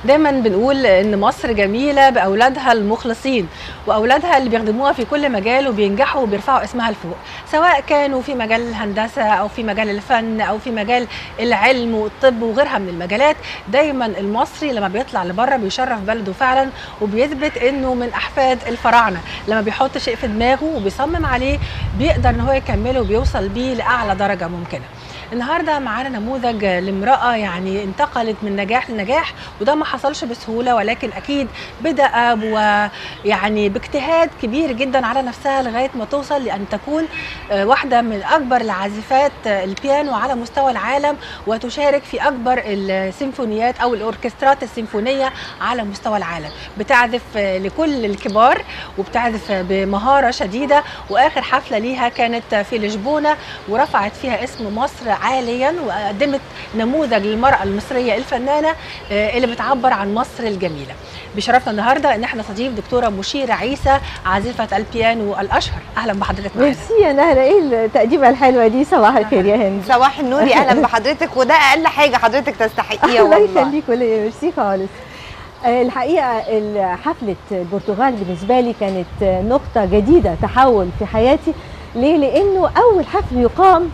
دايما بنقول ان مصر جميله باولادها المخلصين واولادها اللي بيخدموها في كل مجال وبينجحوا وبيرفعوا اسمها لفوق سواء كانوا في مجال الهندسه او في مجال الفن او في مجال العلم والطب وغيرها من المجالات دايما المصري لما بيطلع لبره بيشرف بلده فعلا وبيثبت انه من احفاد الفراعنه لما بيحط شيء في دماغه وبيصمم عليه بيقدر ان هو يكمله وبيوصل بيه لاعلى درجه ممكنه النهارده معانا نموذج لامراه يعني انتقلت من نجاح لنجاح وده ما حصلش بسهوله ولكن اكيد بدا ويعني باجتهاد كبير جدا على نفسها لغايه ما توصل لان تكون واحده من اكبر العازفات البيانو على مستوى العالم وتشارك في اكبر السيمفونيات او الاوركسترات السيمفونيه على مستوى العالم بتعزف لكل الكبار وبتعزف بمهاره شديده واخر حفله ليها كانت في لشبونه ورفعت فيها اسم مصر عاليا وقدمت نموذج للمراه المصريه الفنانه اللي بتعبر عن مصر الجميله بشرفنا النهارده ان احنا نستضيف دكتوره مشيره عيسى عازفه البيانو الاشهر اهلا بحضرتك معانا ميرسي يا نهله ايه التقديمه الحلوه دي صباح الخير يا هند صباح النور اهلا بحضرتك وده اقل حاجه حضرتك تستحقيها الله والله يخليك ولا ميرسي خالص الحقيقه حفله البرتغال بالنسبه لي كانت نقطه جديده تحول في حياتي ليه لانه اول حفل يقام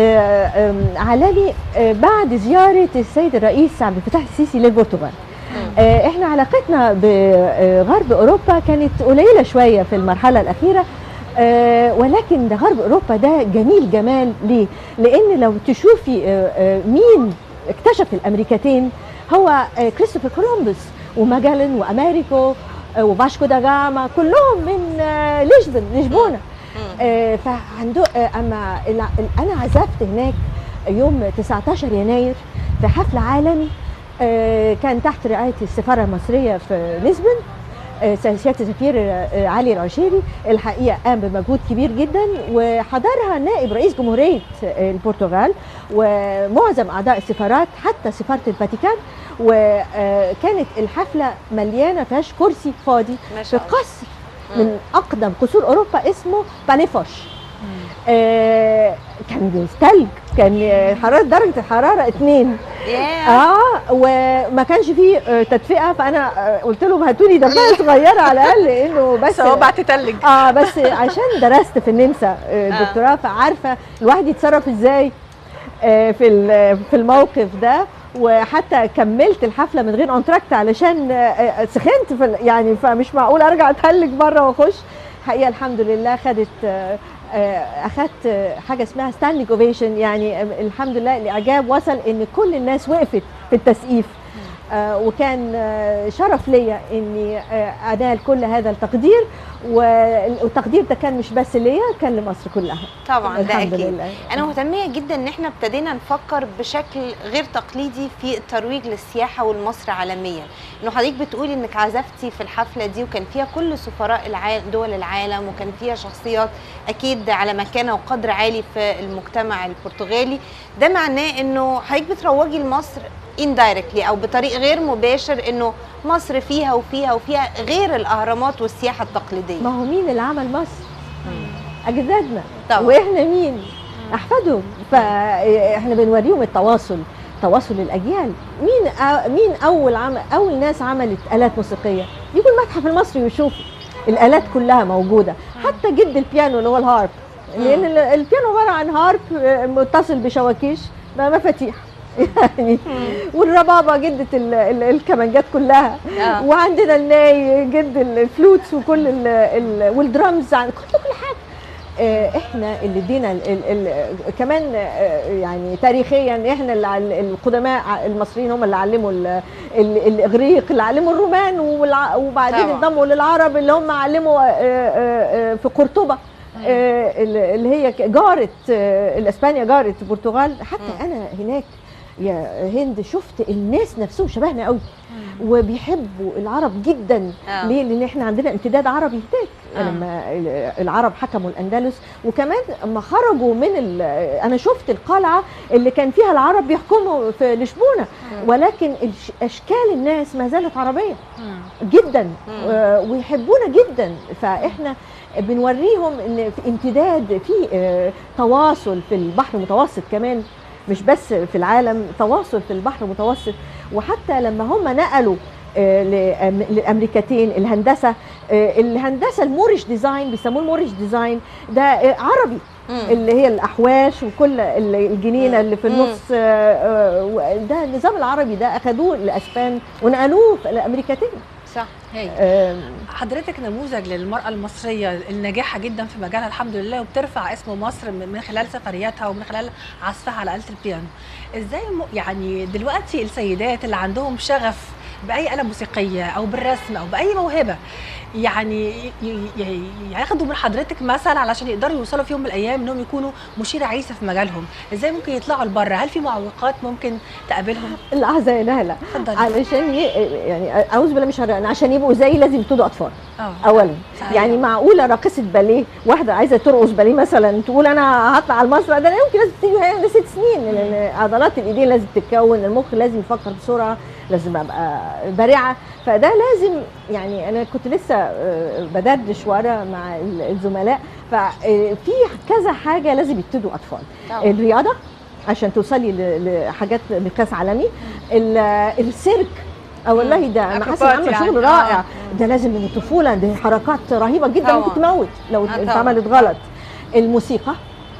عالمي بعد زياره السيد الرئيس عبد الفتاح السيسي للبرتغال احنا علاقتنا بغرب اوروبا كانت قليله شويه في المرحله الاخيره ولكن ده غرب اوروبا ده جميل جمال ليه لان لو تشوفي مين اكتشف الامريكتين هو كريستوفر كولومبوس وماجالن وامريكو وفاشكو دا جاما كلهم من لشبن لشبونه آه فعنده آه اما انا عزفت هناك يوم 19 يناير في حفل عالمي آه كان تحت رعايه السفاره المصريه في لشبن سياده السفير علي العشيري الحقيقه قام بمجهود كبير جدا وحضرها نائب رئيس جمهوريه البرتغال ومعظم اعضاء السفارات حتى سفاره الفاتيكان وكانت الحفله مليانه فيهاش كرسي فاضي في قصر من اقدم قصور اوروبا اسمه باليفوش آه كان ثلج كان حراره درجه الحراره اتنين yeah. اه وما كانش فيه تدفئه فانا قلت لهم هاتوا لي دبابه صغيره على الاقل لانه بس صوابع تتلج اه بس عشان درست في النمسا الدكتوراه فعارفه الواحد يتصرف ازاي آه في في الموقف ده وحتى كملت الحفله من غير انتراكت علشان سخنت في يعني فمش معقول ارجع اتهلج بره واخش حقيقه الحمد لله خدت اخدت حاجه اسمها ستاندنج اوفيشن يعني الحمد لله الاعجاب وصل ان كل الناس وقفت في التسقيف وكان شرف ليا اني انال كل هذا التقدير والتقدير ده كان مش بس ليا كان لمصر كلها طبعا ده اكيد لله. انا مهتميه جدا ان احنا ابتدينا نفكر بشكل غير تقليدي في الترويج للسياحه والمصر عالميا انه حضرتك بتقولي انك عزفتي في الحفله دي وكان فيها كل سفراء العالم دول العالم وكان فيها شخصيات اكيد على مكانه وقدر عالي في المجتمع البرتغالي ده معناه انه حضرتك بتروجي لمصر اندايركتلي او بطريق غير مباشر انه مصر فيها وفيها وفيها غير الاهرامات والسياحه التقليديه ما هو مين اللي عمل مصر اجدادنا طبعا. واحنا مين احفادهم فاحنا بنوريهم التواصل تواصل الاجيال مين أ... مين اول عم... اول ناس عملت الات موسيقيه يجوا المتحف المصري ويشوفوا الالات كلها موجوده حتى جد البيانو اللي هو الهارب لان البيانو عباره عن هارب متصل بشواكيش مفاتيح يعني والربابه جده ال ال الكمانجات كلها آه. وعندنا الناي جد الفلوتس وكل ال ال والدرامز كل كل حاجه احنا اللي ادينا كمان يعني تاريخيا احنا اللي القدماء المصريين هم اللي علموا ال ال الاغريق اللي علموا الرومان وبعدين انضموا للعرب اللي هم علموا في قرطبه اللي هي جاره الاسبانيا جاره البرتغال حتى انا هناك يا هند شفت الناس نفسهم شبهنا قوي وبيحبوا العرب جدا آه. ليه لان احنا عندنا امتداد عربي هناك آه. لما العرب حكموا الاندلس وكمان اما خرجوا من انا شفت القلعه اللي كان فيها العرب بيحكموا في لشبونه آه. ولكن اشكال الناس ما زالت عربيه آه. جدا آه. ويحبونا جدا فاحنا بنوريهم ان في امتداد في آه تواصل في البحر المتوسط كمان مش بس في العالم تواصل في البحر المتوسط وحتى لما هم نقلوا آه، لأم- للامريكتين الهندسه آه، الهندسه المورش ديزاين بيسموه المورش ديزاين ده آه، عربي مم. اللي هي الاحواش وكل ال- الجنينه مم. اللي في مم. النص آه، آه، و- ده النظام العربي ده اخذوه الاسبان ونقلوه في الامريكتين صح هي. آم، حضرتك نموذج للمرأة المصرية الناجحة جدا في مجالها الحمد لله وبترفع اسم مصر من من خلال سفرياتها ومن خلال عزفها على آلة البيانو ازاي م- يعني دلوقتي السيدات اللي عندهم شغف بأي آلة موسيقية أو بالرسم أو بأي موهبة يعني ي- ي- ي- ياخدوا من حضرتك مثل علشان يقدروا يوصلوا في يوم من الأيام إنهم يكونوا مشيرة عيسى في مجالهم ازاي ممكن يطلعوا لبره هل في معوقات ممكن تقابلهم لحظه يا نهله اتفضلي علشان ي... يعني اعوذ بالله مش هرقنا عشان يبقوا زي لازم يبتدوا اطفال اه اولا صحيح. يعني معقوله راقصه باليه واحده عايزه ترقص باليه مثلا تقول انا هطلع على المسرح ده لا يمكن لازم تيجي وهي عندها ست سنين لان عضلات الايدين لازم تتكون المخ لازم يفكر بسرعه لازم ابقى بارعه فده لازم يعني انا كنت لسه آه، بدردش ورا مع ال- الزملاء ففي كذا حاجه لازم يبتدوا اطفال طبعا الرياضه عشان توصلي ل- لحاجات مقياس عالمي ال- السيرك اه والله ده انا حاسه أكروبات عامله شغل يعني. آه. رائع ده لازم من الطفوله دي حركات رهيبه جدا طبعاً. ممكن تموت لو آه، طبعاً. اتعملت غلط الموسيقى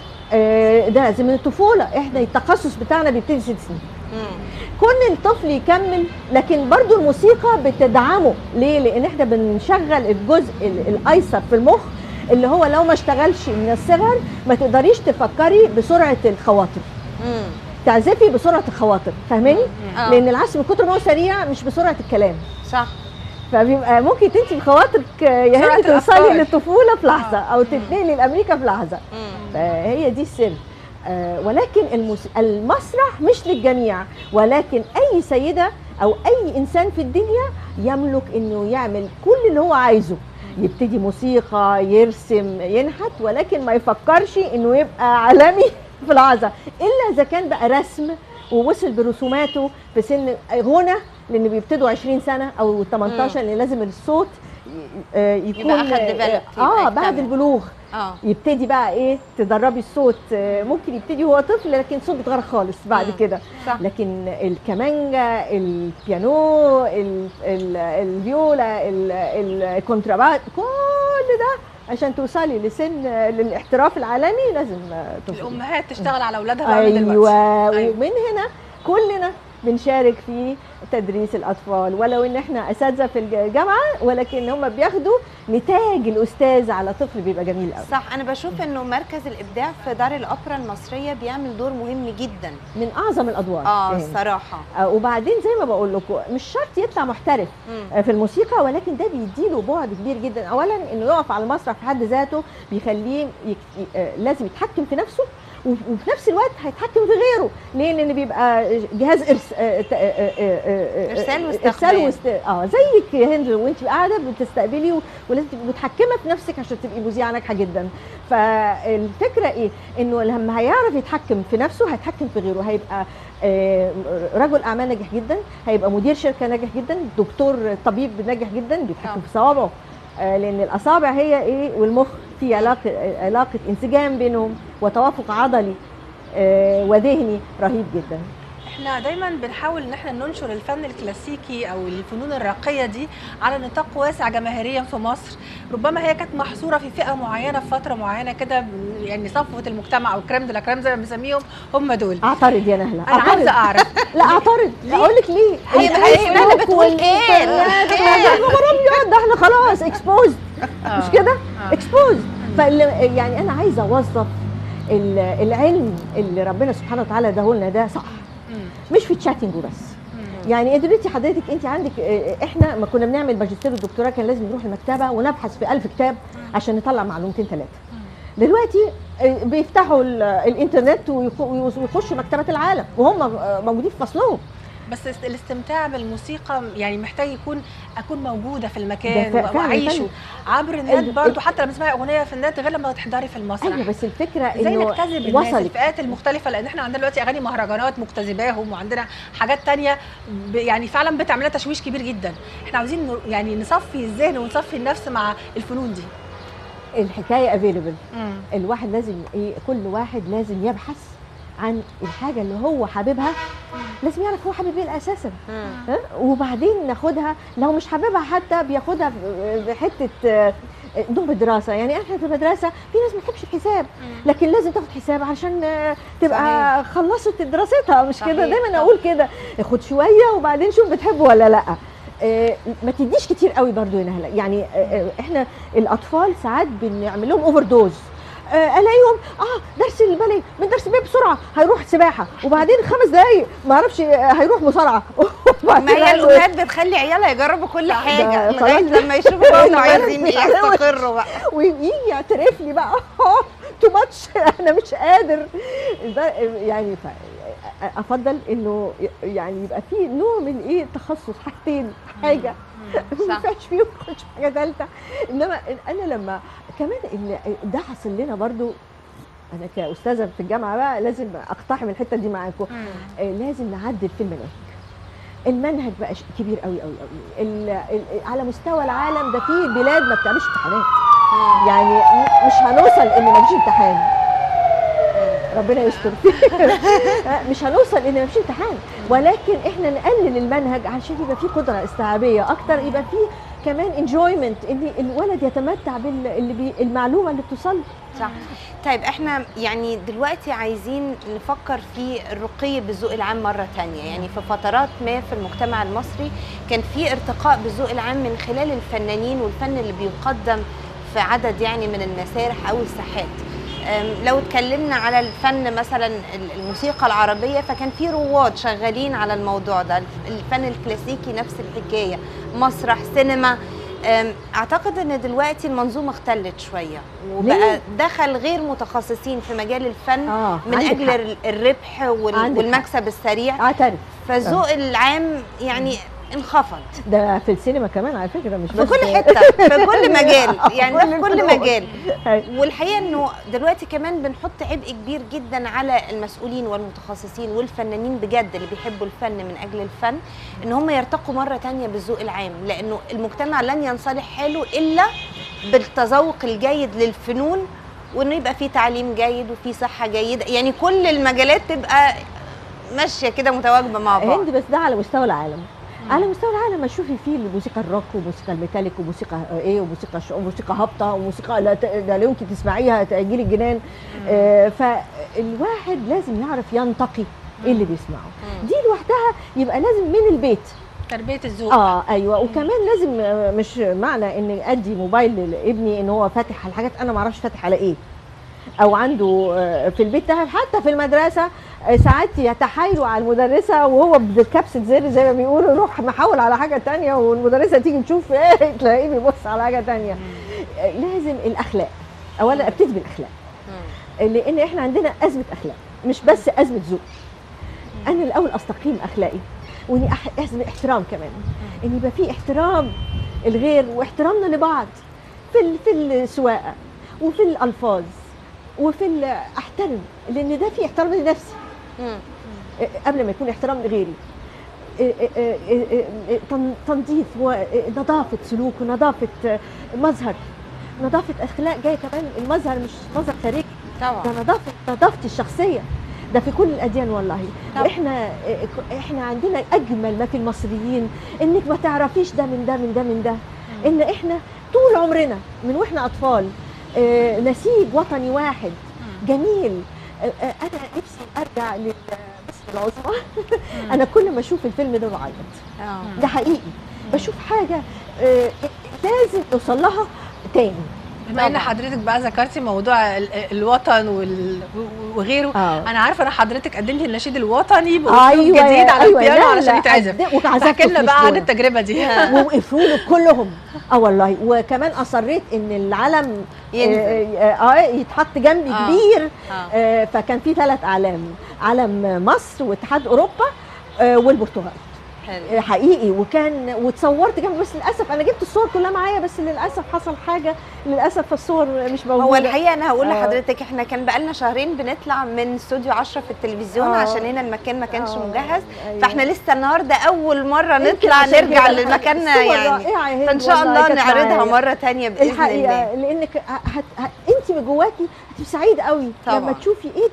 آه، ده لازم من الطفوله احنا التخصص بتاعنا بيبتدي ست سنين مم. كون الطفل يكمل لكن برضو الموسيقى بتدعمه ليه لان احنا بنشغل الجزء ال- الايسر في المخ اللي هو لو ما اشتغلش من الصغر ما تقدريش تفكري بسرعه الخواطر مم. تعزفي بسرعه الخواطر فاهماني آه. لان العزف من كتر ما هو سريع مش بسرعه الكلام صح فبيبقى ممكن تنسي بخواطرك يا سرعة هند توصلي الأفكار. للطفوله في لحظه آه. او تتنقلي لامريكا في لحظه مم. فهي دي السر آه، ولكن المس... المسرح مش للجميع ولكن اي سيده او اي انسان في الدنيا يملك انه يعمل كل اللي هو عايزه يبتدي موسيقى يرسم ينحت ولكن ما يفكرش انه يبقى عالمي في العزة الا اذا كان بقى رسم ووصل برسوماته في سن غنى لان بيبتدوا 20 سنه او 18 لان لازم الصوت ي- آه، يكون أخد developed، اه يبقى بعد يكتمل. البلوغ اه يبتدي بقى ايه تدربي الصوت آه، ممكن يبتدي وهو طفل لكن الصوت بيتغير خالص بعد مم. كده صح لكن الكمانجا البيانو ال- ال- الفيولا ال- ال- الكونتراباس كل ده عشان توصلي لسن للاحتراف العالمي لازم آه، تفضلي. الامهات تشتغل على اولادها بقى من دلوقتي ايوه أيوة. ومن هنا كلنا بنشارك في تدريس الاطفال ولو ان احنا اساتذه في الجامعه ولكن هم بياخدوا نتاج الاستاذ على طفل بيبقى جميل قوي صح انا بشوف انه مركز الابداع في دار الاوبرا المصريه بيعمل دور مهم جدا من اعظم الادوار اه يعني. الصراحه آه، وبعدين زي ما بقول لكم مش شرط يطلع محترف مم. آه، في الموسيقى ولكن ده بيديله بعد كبير جدا اولا انه يقف على المسرح في حد ذاته بيخليه يك... ي- آه، لازم يتحكم في نفسه وف- وفي نفس الوقت هيتحكم في غيره ليه لان بيبقى جهاز إرس... آه، ت- آه، آه، آه، آه، إرسال آه، واستقبال. ارسال واست... اه زيك يا هند وانت قاعده بتستقبلي و- ولازم تبقي متحكمه في نفسك عشان تبقي مذيعه ناجحه جدا فالفكره ايه انه لما هيعرف يتحكم في نفسه هيتحكم في غيره هيبقى آه، رجل اعمال ناجح جدا هيبقى مدير شركه ناجح جدا دكتور طبيب ناجح جدا بيتحكم آه. في صوابعه آه، لان الاصابع هي ايه والمخ في علاقه آه، علاقه انسجام بينهم وتوافق عضلي آه، وذهني رهيب جدا احنا دايما بنحاول ان احنا ننشر الفن الكلاسيكي او الفنون الراقيه دي على نطاق واسع جماهيريا في مصر ربما هي كانت محصوره في فئه معينه في فتره معينه كده يعني صفوه المجتمع او كريم de la كريم زي ما بنسميهم هم دول اعترض يا نهله انا عاوزه اعرف لا اعترض اقول لك ليه هي- هي نهلة بتقول إيه؟ يا خبر ابيض ده احنا خلاص اكسبوز مش كده آه. اكسبوز يعني انا عايزه اوظف ال- العلم اللي ربنا سبحانه وتعالى اداهولنا ده صح مم. مش في الشاتنج وبس مم. يعني دلوقتي حضرتك انت عندك اه، احنا ما كنا بنعمل ماجستير ودكتوراه كان لازم نروح المكتبه ونبحث في ألف كتاب عشان نطلع معلومتين ثلاثه دلوقتي اه، بيفتحوا ال- الانترنت ويخ- ويخشوا مكتبات العالم وهم اه، موجودين في فصلهم بس است- الاستمتاع بالموسيقى يعني محتاج يكون اكون موجوده في ده المكان فعلا واعيشه فعلا. عبر النت ال- برضه حتى لما تسمعي اغنيه في النت غير لما تحضري في المسرح ايوه بس الفكره ازاي انه نجتذب الناس وصلت الفئات المختلفه لان احنا عندنا دلوقتي اغاني مهرجانات مجتذباهم وعندنا حاجات تانية ب- يعني فعلا بتعملها تشويش كبير جدا احنا عاوزين ن- يعني نصفي الذهن ونصفي النفس مع الفنون دي الحكايه افيلبل الواحد لازم ايه كل واحد لازم يبحث عن الحاجه اللي هو حاببها لازم يعرف هو حابب ايه اساسا مم. ها؟ وبعدين ناخدها لو مش حاببها حتى بياخدها بحته آه، نوع دراسه يعني احنا في المدرسه في ناس ما بتحبش الحساب لكن لازم تاخد حساب عشان آه، تبقى خلصت دراستها مش صحيح، كده دايما صح. اقول كده خد شويه وبعدين شوف بتحبه ولا لا آه، ما تديش كتير قوي برضو هنا هلا يعني آه، آه، احنا الاطفال ساعات بنعمل لهم اوفر دوز الاقيهم اه درس الباليه من درس الباليه بسرعه هيروح سباحه وبعدين خمس دقايق ما اعرفش آه، هيروح مصارعه ما هي الامهات بتخلي عيالها يجربوا كل حاجه ده لغايه خلاص. لما يشوفوا هم عايزين مش عارف. يستقروا بقى ويجي يعترف لي بقى تو ماتش انا مش قادر ده يعني ف افضل انه يعني يبقى في نوع من ايه تخصص حاجتين حاجه ما صح. ينفعش فيهم يخش حاجه ثالثه انما انا لما كمان اللي ده حصل لنا برضو انا كاستاذه في الجامعه بقى لازم اقتحم الحته دي معاكم آه، لازم نعدل في المناهج المنهج بقى ش- كبير قوي قوي قوي ال- ال- على مستوى العالم ده في بلاد ما بتعملش امتحانات يعني م- مش هنوصل ان ما فيش امتحان ربنا يستر مش هنوصل ان ما فيش امتحان ولكن احنا نقلل المنهج عشان يبقى في قدره استيعابيه اكتر يبقى في كمان انجويمنت ان الولد يتمتع باللي بي المعلومه اللي بتوصل له. صح طيب احنا يعني دلوقتي عايزين نفكر في الرقي بالذوق العام مرة تانية يعني في فترات ما في المجتمع المصري كان في ارتقاء بالذوق العام من خلال الفنانين والفن اللي بيقدم في عدد يعني من المسارح او الساحات أم، لو اتكلمنا على الفن مثلا ال- الموسيقى العربية فكان في رواد شغالين على الموضوع ده الفن الكلاسيكي نفس الحكاية مسرح سينما أم، اعتقد ان دلوقتي المنظومه اختلت شويه وبقى ليه؟ دخل غير متخصصين في مجال الفن اه من عندك اجل حق. ال- الربح وال- عندك والمكسب السريع اعترف فالذوق العام يعني انخفض ده في السينما كمان على فكره مش في بس كل حته في كل مجال يعني ده في كل الفنون. مجال أيوة. والحقيقه انه دلوقتي كمان بنحط عبء كبير جدا على المسؤولين والمتخصصين والفنانين بجد اللي بيحبوا الفن من اجل الفن ان هم يرتقوا مره تانية بالذوق العام لانه المجتمع لن ينصلح حاله الا بالتذوق الجيد للفنون وانه يبقى فيه تعليم جيد وفيه صحه جيده يعني كل المجالات تبقى ماشيه كده متواجبه مع بعض هند بس ده على مستوى العالم على مستوى العالم اشوفي فيه الموسيقى الروك وموسيقى الميتاليك وموسيقى ايه وموسيقى ش... وموسيقى هابطه وموسيقى لا, ت... لا يمكن تسمعيها تجيلي الجنان آه فالواحد لازم يعرف ينتقي ايه اللي بيسمعه مم. دي لوحدها يبقى لازم من البيت تربيه الذوق اه ايوه وكمان لازم آه، مش معنى ان ادي موبايل لابني ان هو فاتح على حاجات انا ما اعرفش فاتح على ايه او عنده آه، في البيت ده حتى في المدرسه آه، ساعات يتحايلوا على المدرسه وهو بكبسه زر زي ما بيقولوا يروح محاول على حاجه تانية والمدرسه تيجي تشوف ايه تلاقيه بيبص على حاجه تانية آه، لازم الاخلاق اولا ابتدي بالاخلاق مم. لان احنا عندنا ازمه اخلاق مش بس ازمه ذوق انا الاول استقيم اخلاقي واني أح- ازمه احترام كمان ان يبقى في احترام الغير واحترامنا لبعض في ال- في السواقه وفي الالفاظ وفي ال- احترم لان ده في احترام لنفسي مم. إيه، قبل ما يكون احترام لغيري إيه، إيه، إيه، إيه، إيه، تن- تنظيف ونظافه سلوك ونظافه آه، مظهر نظافه اخلاق جايه كمان المظهر مش مظهر خارجي طبعا ده نظافه نظافه الشخصيه ده في كل الاديان والله طبعا. واحنا احنا عندنا اجمل ما في المصريين انك ما تعرفيش ده من ده من ده من ده ان احنا طول عمرنا من واحنا اطفال آه، نسيج وطني واحد جميل آه، آه، انا نفسي ارجع لمصر العظمى انا كل ما اشوف الفيلم ده بعيط اه ده حقيقي بشوف حاجه آه، لازم توصل لها تاني بما ان طبعاً. حضرتك بقى ذكرتي موضوع ال- الوطن وال- وغيره اه انا عارفه ان حضرتك قدمتي النشيد الوطني باسلوب ايوه جديد على أيوة، البيانو لا، علشان لا، يتعزف أد- وعزفته فاحكي لنا في بقى عن لشبونة. التجربه دي ووقفوا له كلهم اه والله وكمان اصريت ان العلم ينزل. آه, آه, اه يتحط جنبي آه. كبير اه آه فكان في ثلاث اعلام علم مصر واتحاد اوروبا آه والبرتغال حلو آه حقيقي وكان وتصورت جنبي بس للاسف انا جبت الصور كلها معايا بس للاسف حصل حاجه للاسف الصور مش موجوده هو الحقيقه انا هقول آه. لحضرتك احنا كان بقالنا شهرين بنطلع من استوديو 10 في التلفزيون آه. عشان هنا المكان ما كانش آه، مجهز أيوة. فاحنا لسه النهارده اول مره يمكن نطلع عشان نرجع كده لمكاننا الصور يعني رائعة يا هند فان شاء والله الله كانت نعرضها معايا. مره تانية باذن الله الحقيقه لانك هت... انت من جواكي هتبقي سعيده قوي طبعاً. لما تشوفي ايه ده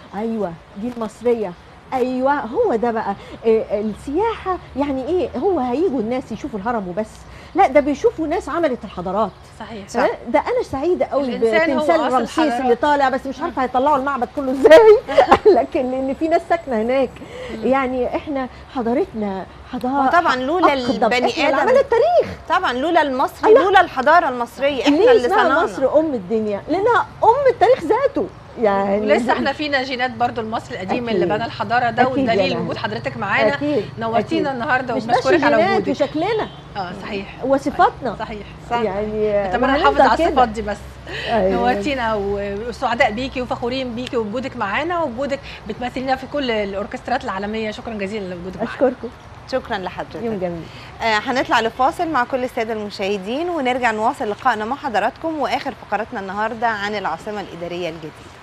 ايوه دي المصريه ايوه هو ده بقى إيه السياحه يعني ايه هو هيجوا الناس يشوفوا الهرم وبس لا ده بيشوفوا ناس عملت الحضارات صحيح صح. ده انا سعيده قوي الإنسان هو بتمثال أصل رمسيس الحضارات. اللي طالع بس مش عارفه هيطلعوا المعبد كله ازاي لكن لان في ناس ساكنه هناك يعني احنا حضارتنا حضاره وطبعا لولا أقدم. البني إحنا اللي ادم عملنا التاريخ طبعا لولا المصري أيوة. لولا الحضاره المصريه احنا ليه اللي اسمها صنعنا مصر ام الدنيا لانها ام التاريخ ذاته يعني ولسه احنا فينا جينات برضو المصري القديم اللي أكيد. بنى الحضاره ده أكيد يا والدليل لهوي. وجود حضرتك معانا اكيد نورتينا أكيد. النهارده مش بس وبنشكرك على جينات وجودك وشكلنا اه صحيح وصفاتنا صحيح صح. يعني اتمنى وهنفضل نحافظ على كده. الصفات دي بس أيوة. نورتينا وسعداء بيكي وفخورين بيكي وبوجودك معانا وبوجودك بتمثلينا في كل الاوركسترات العالميه شكرا جزيلا لوجودك معانا اشكركم شكرا يوم لحضرتك جميل آه هنطلع لفاصل مع كل الساده المشاهدين ونرجع نواصل لقائنا مع حضراتكم واخر فقراتنا النهارده عن العاصمه الاداريه الجديده